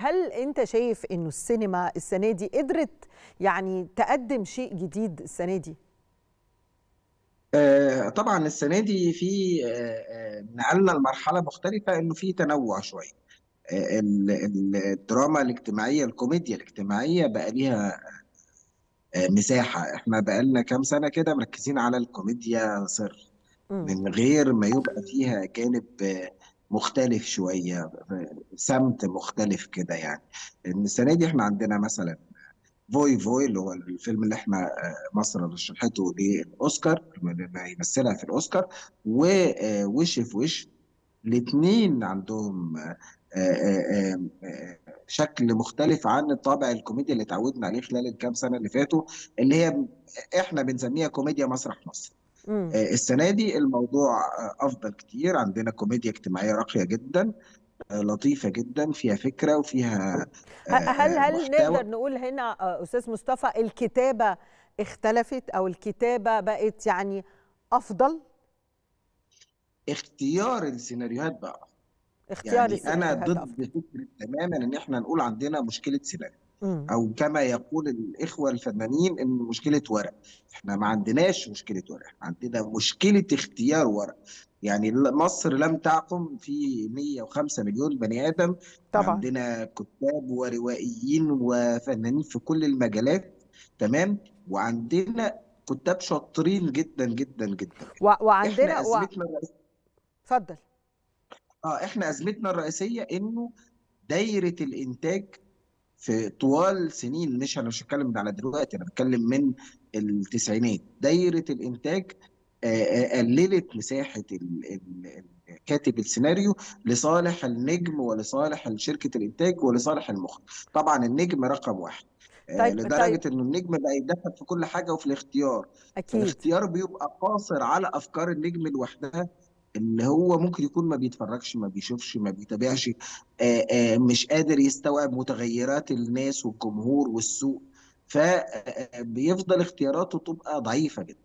هل انت شايف انه السينما السنه دي قدرت يعني تقدم شيء جديد السنه دي آه، طبعا السنه دي في آه، آه، نقلنا لمرحله مختلفه انه في تنوع شويه آه، ال- ال- الدراما الاجتماعيه الكوميديا الاجتماعيه بقى ليها آه، مساحه احنا بقى لنا كام سنه كده مركزين على الكوميديا صرف امم من غير ما يبقى فيها جانب آه، مختلف شويه آه، سمت مختلف كده يعني إن السنه دي احنا عندنا مثلا فوي فوي اللي هو الفيلم اللي احنا آه، مصر رشحته للاوسكار اللي يمثلها في الاوسكار ووش في وش الاثنين عندهم آه، آه، آه، آه، شكل مختلف عن الطابع الكوميديا اللي اتعودنا عليه خلال الكام سنه اللي فاتوا اللي هي احنا بنسميها كوميديا مسرح مصر امم آه، السنه دي الموضوع آه، افضل كتير عندنا كوميديا اجتماعيه راقيه جدا آه، لطيفه جدا فيها فكره وفيها آه، ه- هل آه، هل محتوى نقدر نقول هنا آه، استاذ مصطفى الكتابه اختلفت او الكتابه بقت يعني افضل اختيار السيناريوهات بقى اختيار يعني انا السيناريوهات افضل ضد فكره تماما ان احنا نقول عندنا مشكله سيناريو امم او كما يقول الاخوه الفنانين ان مشكله ورق احنا ما عندناش مشكله ورق احنا عندنا مشكله اختيار ورق يعني ل- مصر لم تعقم في 105 مليون بني ادم طبعا وعندنا كتاب وروائيين وفنانين في كل المجالات تمام وعندنا كتاب شاطرين جدا جدا جدا و- احنا وعندنا و... ازمتنا الرئيسيه اتفضل اه احنا ازمتنا الرئيسيه انه دايره الانتاج في طوال سنين مش انا مش هتكلم على دلوقتي انا بتكلم من التسعينات دايره الانتاج آه، آه، قللت مساحه ال- ال- ال- كاتب السيناريو لصالح النجم ولصالح شركه الانتاج ولصالح المخرج طبعا النجم رقم واحد آه، طيب طيب لدرجه انه النجم بقى يتدخل في كل حاجه وفي الاختيار اكيد فالاختيار بيبقى قاصر على افكار النجم لوحدها اللي هو ممكن يكون ما بيتفرجش ما بيشوفش ما بيتابعش آه، آه، مش قادر يستوعب متغيرات الناس والجمهور والسوق فبيفضل اختياراته تبقى ضعيفة جدا